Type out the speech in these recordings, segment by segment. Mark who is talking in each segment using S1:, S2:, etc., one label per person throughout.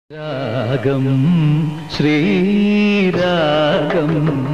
S1: രാഗം ശ്രീരാഗം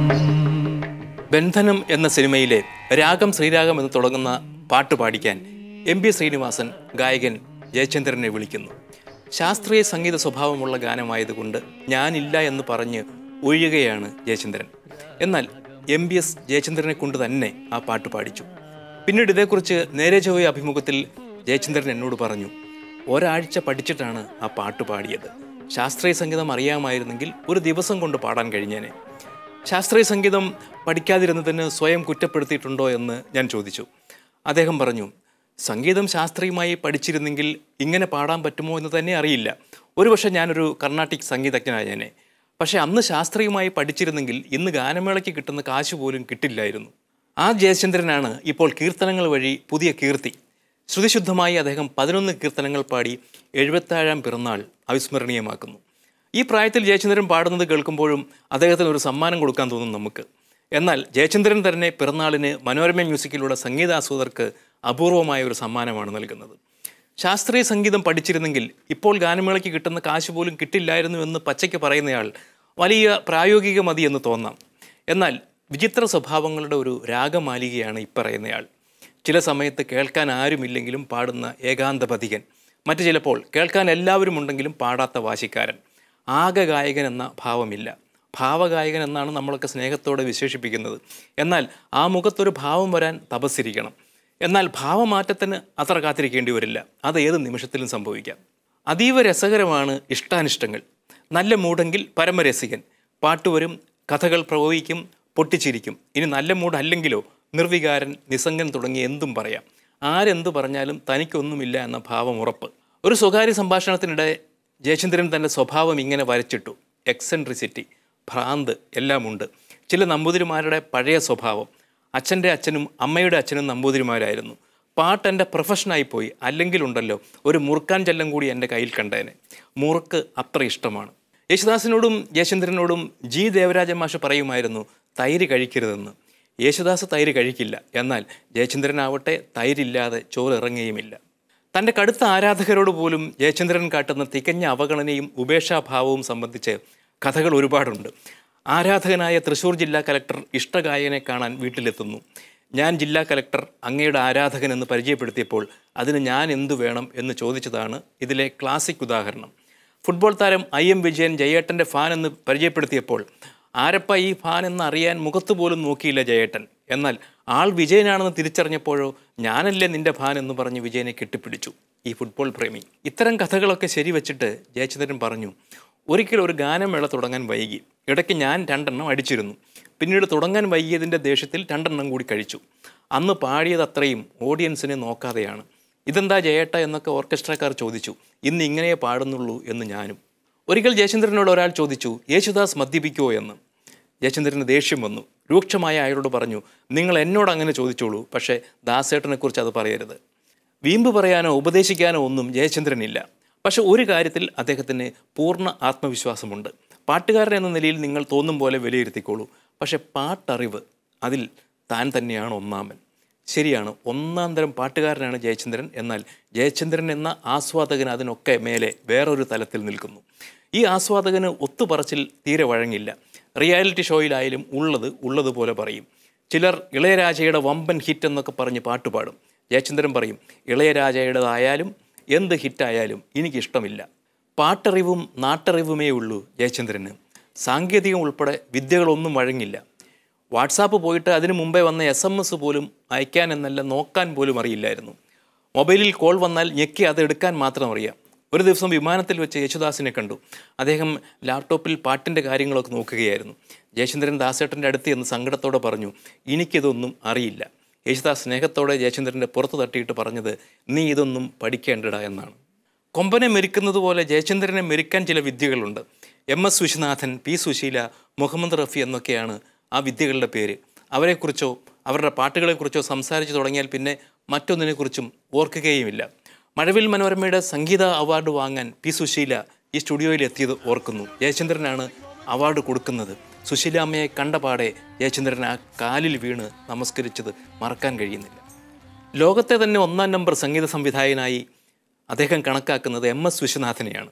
S2: ബന്ധനം എന്ന സിനിമയിലെ രാഗം ശ്രീരാഗം എന്ന് തുടങ്ങുന്ന പാട്ട് പാടിക്കാൻ എം ബി ശ്രീനിവാസൻ ഗായകൻ ജയചന്ദ്രനെ വിളിക്കുന്നു ശാസ്ത്രീയ സംഗീത സ്വഭാവമുള്ള ഗാനമായതുകൊണ്ട് ഞാനില്ല എന്ന് പറഞ്ഞ് ഒഴിയുകയാണ് ജയചന്ദ്രൻ എന്നാൽ എം ബി എസ് ജയചന്ദ്രനെ കൊണ്ട് തന്നെ ആ പാട്ട് പാടിച്ചു പിന്നീട് ഇതേക്കുറിച്ച് നേരെ ചൊവ്വ അഭിമുഖത്തിൽ ജയചന്ദ്രൻ എന്നോട് പറഞ്ഞു ഒരാഴ്ച പഠിച്ചിട്ടാണ് ആ പാട്ട് പാടിയത് ശാസ്ത്രീയ സംഗീതം അറിയാമായിരുന്നെങ്കിൽ ഒരു ദിവസം കൊണ്ട് പാടാൻ കഴിഞ്ഞേനെ ശാസ്ത്രീയ സംഗീതം പഠിക്കാതിരുന്നതിന് സ്വയം കുറ്റപ്പെടുത്തിയിട്ടുണ്ടോ എന്ന് ഞാൻ ചോദിച്ചു അദ്ദേഹം പറഞ്ഞു സംഗീതം ശാസ്ത്രീയമായി പഠിച്ചിരുന്നെങ്കിൽ ഇങ്ങനെ പാടാൻ പറ്റുമോ എന്ന് തന്നെ അറിയില്ല ഒരുപക്ഷെ ഞാനൊരു കർണാട്ടിക് സംഗീതജ്ഞനായേനെ പക്ഷേ അന്ന് ശാസ്ത്രീയമായി പഠിച്ചിരുന്നെങ്കിൽ ഇന്ന് ഗാനമേളയ്ക്ക് കിട്ടുന്ന കാശ് പോലും കിട്ടില്ലായിരുന്നു ആ ജയചന്ദ്രനാണ് ഇപ്പോൾ കീർത്തനങ്ങൾ വഴി പുതിയ കീർത്തി ശ്രുതിശുദ്ധമായി അദ്ദേഹം പതിനൊന്ന് കീർത്തനങ്ങൾ പാടി എഴുപത്തേഴാം പിറന്നാൾ അവിസ്മരണീയമാക്കുന്നു ഈ പ്രായത്തിൽ ജയചന്ദ്രൻ പാടുന്നത് കേൾക്കുമ്പോഴും അദ്ദേഹത്തിന് ഒരു സമ്മാനം കൊടുക്കാൻ തോന്നും നമുക്ക് എന്നാൽ ജയചന്ദ്രൻ തന്നെ പിറന്നാളിന് മനോരമ മ്യൂസിക്കിലൂടെ സംഗീതാസ്വാദകർക്ക് അപൂർവമായ ഒരു സമ്മാനമാണ് നൽകുന്നത് ശാസ്ത്രീയ സംഗീതം പഠിച്ചിരുന്നെങ്കിൽ ഇപ്പോൾ ഗാനമേളയ്ക്ക് കിട്ടുന്ന കാശ് പോലും കിട്ടില്ലായിരുന്നു എന്ന് പച്ചയ്ക്ക് പറയുന്നയാൾ വലിയ പ്രായോഗിക മതി എന്ന് തോന്നാം എന്നാൽ വിചിത്ര സ്വഭാവങ്ങളുടെ ഒരു രാഗമാലികയാണ് ഇപ്പറയുന്നയാൾ ചില സമയത്ത് കേൾക്കാൻ ആരുമില്ലെങ്കിലും പാടുന്ന ഏകാന്തപതികൻ മറ്റു ചിലപ്പോൾ കേൾക്കാൻ എല്ലാവരും ഉണ്ടെങ്കിലും പാടാത്ത വാശിക്കാരൻ ആകെ ഗായകൻ എന്ന ഭാവമില്ല ഭാവഗായകൻ എന്നാണ് നമ്മളൊക്കെ സ്നേഹത്തോടെ വിശേഷിപ്പിക്കുന്നത് എന്നാൽ ആ മുഖത്തൊരു ഭാവം വരാൻ തപസ്സിരിക്കണം എന്നാൽ ഭാവമാറ്റത്തിന് അത്ര കാത്തിരിക്കേണ്ടി വരില്ല അത് ഏത് നിമിഷത്തിലും സംഭവിക്കാം അതീവ രസകരമാണ് ഇഷ്ടാനിഷ്ടങ്ങൾ നല്ല മൂടെങ്കിൽ പരമരസികൻ പാട്ടുവരും കഥകൾ പ്രവഹിക്കും പൊട്ടിച്ചിരിക്കും ഇനി നല്ല മൂഡ് അല്ലെങ്കിലോ നിർവികാരൻ നിസ്സംഗൻ തുടങ്ങി എന്തും പറയാം ആരെന്ത് പറഞ്ഞാലും തനിക്കൊന്നുമില്ല എന്ന ഭാവം ഉറപ്പ് ഒരു സ്വകാര്യ സംഭാഷണത്തിനിടെ ജയചന്ദ്രൻ തൻ്റെ സ്വഭാവം ഇങ്ങനെ വരച്ചിട്ടു എക്സെൻട്രിസിറ്റി ഭ്രാന്ത് എല്ലാമുണ്ട് ചില നമ്പൂതിരിമാരുടെ പഴയ സ്വഭാവം അച്ഛൻ്റെ അച്ഛനും അമ്മയുടെ അച്ഛനും നമ്പൂതിരിമാരായിരുന്നു പാട്ട് എൻ്റെ പ്രൊഫഷനായിപ്പോയി അല്ലെങ്കിലുണ്ടല്ലോ ഒരു മുറുക്കാൻ ചെല്ലം കൂടി എൻ്റെ കയ്യിൽ കണ്ടേനെ മുറുക്ക് അത്ര ഇഷ്ടമാണ് യേശുദാസിനോടും ജയചന്ദ്രനോടും ജി ദേവരാജൻ മാഷ് പറയുമായിരുന്നു തൈര് കഴിക്കരുതെന്ന് യേശുദാസ് തൈര് കഴിക്കില്ല എന്നാൽ ജയചന്ദ്രനാവട്ടെ തൈരില്ലാതെ ചോറ് ഇറങ്ങുകയുമില്ല തൻ്റെ കടുത്ത ആരാധകരോട് പോലും ജയചന്ദ്രൻ കാട്ടുന്ന തികഞ്ഞ അവഗണനയും ഉപേക്ഷാഭാവവും സംബന്ധിച്ച് കഥകൾ ഒരുപാടുണ്ട് ആരാധകനായ തൃശ്ശൂർ ജില്ലാ കലക്ടർ ഇഷ്ടഗായകനെ കാണാൻ വീട്ടിലെത്തുന്നു ഞാൻ ജില്ലാ കലക്ടർ അങ്ങയുടെ ആരാധകൻ എന്ന് പരിചയപ്പെടുത്തിയപ്പോൾ അതിന് ഞാൻ എന്തു വേണം എന്ന് ചോദിച്ചതാണ് ഇതിലെ ക്ലാസിക് ഉദാഹരണം ഫുട്ബോൾ താരം ഐ എം വിജയൻ ജയേട്ടൻ്റെ ഫാൻ എന്ന് പരിചയപ്പെടുത്തിയപ്പോൾ ആരപ്പ ഈ ഫാൻ എന്ന് അറിയാൻ മുഖത്ത് പോലും നോക്കിയില്ല ജയേട്ടൻ എന്നാൽ ആൾ വിജയനാണെന്ന് തിരിച്ചറിഞ്ഞപ്പോഴോ ഞാനല്ലേ നിന്റെ ഫാൻ എന്ന് പറഞ്ഞ് വിജയനെ കെട്ടിപ്പിടിച്ചു ഈ ഫുട്ബോൾ പ്രേമി ഇത്തരം കഥകളൊക്കെ ശരിവെച്ചിട്ട് ജയചന്ദ്രൻ പറഞ്ഞു ഒരിക്കൽ ഒരു ഗാനമേള തുടങ്ങാൻ വൈകി ഇടയ്ക്ക് ഞാൻ രണ്ടെണ്ണം അടിച്ചിരുന്നു പിന്നീട് തുടങ്ങാൻ വൈകിയതിൻ്റെ ദേഷ്യത്തിൽ രണ്ടെണ്ണം കൂടി കഴിച്ചു അന്ന് പാടിയത് അത്രയും ഓഡിയൻസിനെ നോക്കാതെയാണ് ഇതെന്താ ജയേട്ട എന്നൊക്കെ ഓർക്കസ്ട്രക്കാർ ചോദിച്ചു ഇന്ന് ഇങ്ങനെയേ പാടുന്നുള്ളൂ എന്ന് ഞാനും ഒരിക്കൽ ജയചന്ദ്രനോട് ഒരാൾ ചോദിച്ചു യേശുദാസ് മദ്യപിക്കുമോ എന്ന് ജയചന്ദ്രന് ദേഷ്യം വന്നു രൂക്ഷമായ അയാളോട് പറഞ്ഞു നിങ്ങൾ എന്നോട് അങ്ങനെ ചോദിച്ചോളൂ പക്ഷേ ദാസേട്ടനെക്കുറിച്ച് അത് പറയരുത് വീമ്പ് പറയാനോ ഉപദേശിക്കാനോ ഒന്നും ജയചന്ദ്രനില്ല പക്ഷെ ഒരു കാര്യത്തിൽ അദ്ദേഹത്തിന് പൂർണ്ണ ആത്മവിശ്വാസമുണ്ട് പാട്ടുകാരൻ എന്ന നിലയിൽ നിങ്ങൾ തോന്നും പോലെ വിലയിരുത്തിക്കോളൂ പക്ഷെ പാട്ടറിവ് അതിൽ താൻ തന്നെയാണ് ഒന്നാമൻ ശരിയാണ് ഒന്നാം തരം പാട്ടുകാരനാണ് ജയചന്ദ്രൻ എന്നാൽ ജയചന്ദ്രൻ എന്ന ആസ്വാദകൻ അതിനൊക്കെ മേലെ വേറൊരു തലത്തിൽ നിൽക്കുന്നു ഈ ആസ്വാദകന് ഒത്തുപറച്ചിൽ തീരെ വഴങ്ങില്ല റിയാലിറ്റി ഷോയിലായാലും ഉള്ളത് ഉള്ളതുപോലെ പറയും ചിലർ ഇളയരാജയുടെ വമ്പൻ ഹിറ്റ് എന്നൊക്കെ പറഞ്ഞ് പാട്ട് പാടും ജയചന്ദ്രൻ പറയും ഇളയരാജയുടേതായാലും എന്ത് ഹിറ്റായാലും എനിക്കിഷ്ടമില്ല പാട്ടറിവും നാട്ടറിവുമേ ഉള്ളൂ ജയചന്ദ്രന് സാങ്കേതികം ഉൾപ്പെടെ വിദ്യകളൊന്നും വഴങ്ങില്ല വാട്സാപ്പ് പോയിട്ട് അതിനു മുമ്പേ വന്ന എസ് എം എസ് പോലും അയക്കാൻ എന്നല്ല നോക്കാൻ പോലും അറിയില്ലായിരുന്നു മൊബൈലിൽ കോൾ വന്നാൽ ഞെക്കി അത് എടുക്കാൻ മാത്രം അറിയാം ഒരു ദിവസം വിമാനത്തിൽ വെച്ച് യേശുദാസിനെ കണ്ടു അദ്ദേഹം ലാപ്ടോപ്പിൽ പാട്ടിൻ്റെ കാര്യങ്ങളൊക്കെ നോക്കുകയായിരുന്നു ജയചന്ദ്രൻ ദാസേട്ടൻ്റെ അടുത്ത് എന്ന് സങ്കടത്തോടെ പറഞ്ഞു എനിക്കിതൊന്നും അറിയില്ല യേശുദാസ് സ്നേഹത്തോടെ ജയചന്ദ്രൻ്റെ പുറത്ത് തട്ടിയിട്ട് പറഞ്ഞത് നീ ഇതൊന്നും പഠിക്കേണ്ടട എന്നാണ് കൊമ്പനെ മെരുക്കുന്നത് പോലെ ജയചന്ദ്രനെ മെരുക്കാൻ ചില വിദ്യകളുണ്ട് M S Viswanathan P Susheela Mohammed Rafi എന്നൊക്കെയാണ് ആ വിദ്യകളുടെ പേര് അവരെക്കുറിച്ചോ അവരുടെ പാട്ടുകളെക്കുറിച്ചോ സംസാരിച്ചു തുടങ്ങിയാൽ പിന്നെ മറ്റൊന്നിനെക്കുറിച്ചും ഓർക്കുകയുമില്ല മഴവിൽ മനോരമയുടെ സംഗീത അവാർഡ് വാങ്ങാൻ പി സുശീല ഈ സ്റ്റുഡിയോയിൽ എത്തിയത് ഓർക്കുന്നു ജയചന്ദ്രനാണ് അവാർഡ് കൊടുക്കുന്നത് സുശീലാമ്മയെ കണ്ടപാടെ ജയചന്ദ്രൻ ആ കാലിൽ വീണ് നമസ്കരിച്ചത് മറക്കാൻ കഴിയുന്നില്ല ലോകത്തെ തന്നെ ഒന്നാം നമ്പർ സംഗീത സംവിധായകനായി അദ്ദേഹം കണക്കാക്കുന്നത് എം എസ് വിശ്വനാഥനെയാണ്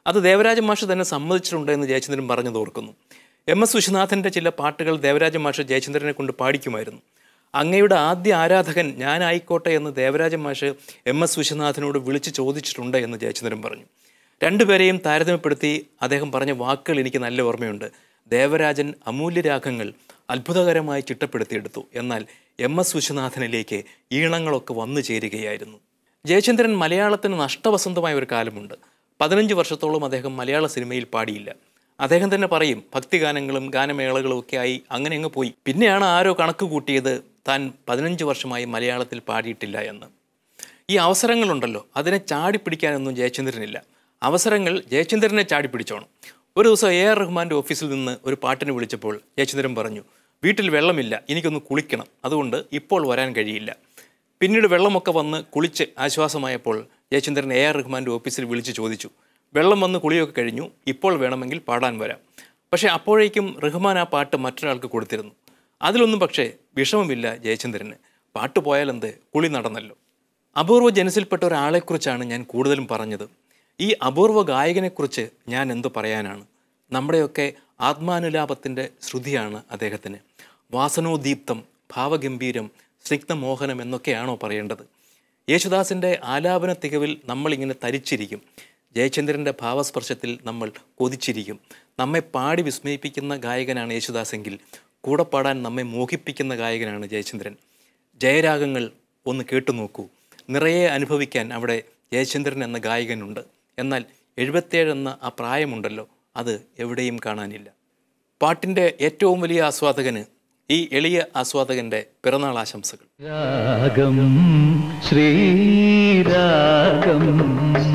S2: അത് ദേവരാജ മാഷ് തന്നെ സമ്മതിച്ചിട്ടുണ്ട് എന്ന് ജയചന്ദ്രൻ പറഞ്ഞത് ഓർക്കുന്നു എം എസ് വിശ്വനാഥൻ്റെ ചില പാട്ടുകൾ ദേവരാജ മാഷ് ജയചന്ദ്രനെ കൊണ്ട് പാടിക്കുമായിരുന്നു അങ്ങയുടെ ആദ്യ ആരാധകൻ ഞാനായിക്കോട്ടെ എന്ന് ദേവരാജ മാഷ് എം എസ് വിശ്വനാഥനോട് വിളിച്ച് ചോദിച്ചിട്ടുണ്ട് എന്ന് ജയചന്ദ്രൻ പറഞ്ഞു രണ്ടുപേരെയും താരതമ്യപ്പെടുത്തി അദ്ദേഹം പറഞ്ഞ വാക്കുകൾ എനിക്ക് നല്ല ഓർമ്മയുണ്ട് ദേവരാജൻ അമൂല്യരാഗങ്ങൾ അത്ഭുതകരമായി ചിട്ടപ്പെടുത്തിയെടുത്തു എന്നാൽ എം എസ് വിശ്വനാഥനിലേക്ക് ഈണങ്ങളൊക്കെ വന്നു ചേരുകയായിരുന്നു ജയചന്ദ്രൻ മലയാളത്തിന് നഷ്ടവസന്തമായ ഒരു കാലമുണ്ട് പതിനഞ്ച് വർഷത്തോളം അദ്ദേഹം മലയാള സിനിമയിൽ പാടിയില്ല അദ്ദേഹം തന്നെ പറയും ഭക്തിഗാനങ്ങളും ഗാനമേളകളും ഒക്കെ ആയി അങ്ങനെ അങ്ങ് പോയി പിന്നെയാണ് ആരോ കണക്ക് കൂട്ടിയത് താൻ പതിനഞ്ച് വർഷമായി മലയാളത്തിൽ പാടിയിട്ടില്ല എന്ന് ഈ അവസരങ്ങളുണ്ടല്ലോ അതിനെ ചാടിപ്പിടിക്കാനൊന്നും ജയചന്ദ്രനില്ല അവസരങ്ങൾ ജയചന്ദ്രനെ ചാടിപ്പിടിച്ചോണം ഒരു ദിവസം എ ആർ റഹ്മാൻ്റെ ഓഫീസിൽ നിന്ന് ഒരു പാട്ടിന് വിളിച്ചപ്പോൾ ജയചന്ദ്രൻ പറഞ്ഞു വീട്ടിൽ വെള്ളമില്ല എനിക്കൊന്ന് കുളിക്കണം അതുകൊണ്ട് ഇപ്പോൾ വരാൻ കഴിയില്ല പിന്നീട് വെള്ളമൊക്കെ വന്ന് കുളിച്ച് ആശ്വാസമായപ്പോൾ ജയചന്ദ്രൻ എ ആർ റഹ്മാൻ്റെ ഓഫീസിൽ വിളിച്ച് ചോദിച്ചു വെള്ളം വന്ന് കുളിയൊക്കെ കഴിഞ്ഞു ഇപ്പോൾ വേണമെങ്കിൽ പാടാൻ വരാം പക്ഷേ അപ്പോഴേക്കും റഹ്മാൻ ആ പാട്ട് മറ്റൊരാൾക്ക് കൊടുത്തിരുന്നു അതിലൊന്നും പക്ഷേ വിഷമമില്ല ജയചന്ദ്രന് പാട്ട് പോയാലെന്ത് കുളി നടന്നല്ലോ അപൂർവ ജനസിൽപ്പെട്ട ഒരാളെക്കുറിച്ചാണ് ഞാൻ കൂടുതലും പറഞ്ഞത് ഈ അപൂർവ ഗായകനെക്കുറിച്ച് ഞാൻ എന്തു പറയാനാണ് നമ്മുടെയൊക്കെ ആത്മാനുലാപത്തിൻ്റെ ശ്രുതിയാണ് അദ്ദേഹത്തിന് വാസനോദീപ്തം ഭാവഗംഭീരം സ്നിഗ്ധമോഹനം എന്നൊക്കെയാണോ പറയേണ്ടത് യേശുദാസിൻ്റെ ആലാപന തികവിൽ നമ്മളിങ്ങനെ തരിച്ചിരിക്കും ജയചന്ദ്രൻ്റെ ഭാവസ്പർശത്തിൽ നമ്മൾ കൊതിച്ചിരിക്കും നമ്മെ പാടി വിസ്മയിപ്പിക്കുന്ന ഗായകനാണ് യേശുദാസെങ്കിൽ കൂടെ പാടാൻ നമ്മെ മോഹിപ്പിക്കുന്ന ഗായകനാണ് ജയചന്ദ്രൻ ജയരാഗങ്ങൾ ഒന്ന് കേട്ടു നോക്കൂ നിറയെ അനുഭവിക്കാൻ അവിടെ ജയചന്ദ്രൻ എന്ന ഗായകനുണ്ട് എന്നാൽ എഴുപത്തേഴ് എന്ന ആ പ്രായമുണ്ടല്ലോ അത് എവിടെയും കാണാനില്ല പാട്ടിൻ്റെ ഏറ്റവും വലിയ ആസ്വാദകന് ഈ എളിയ ആസ്വാദകൻ്റെ പിറന്നാൾ ആശംസകൾ
S1: രാഗം ശ്രീരാഗം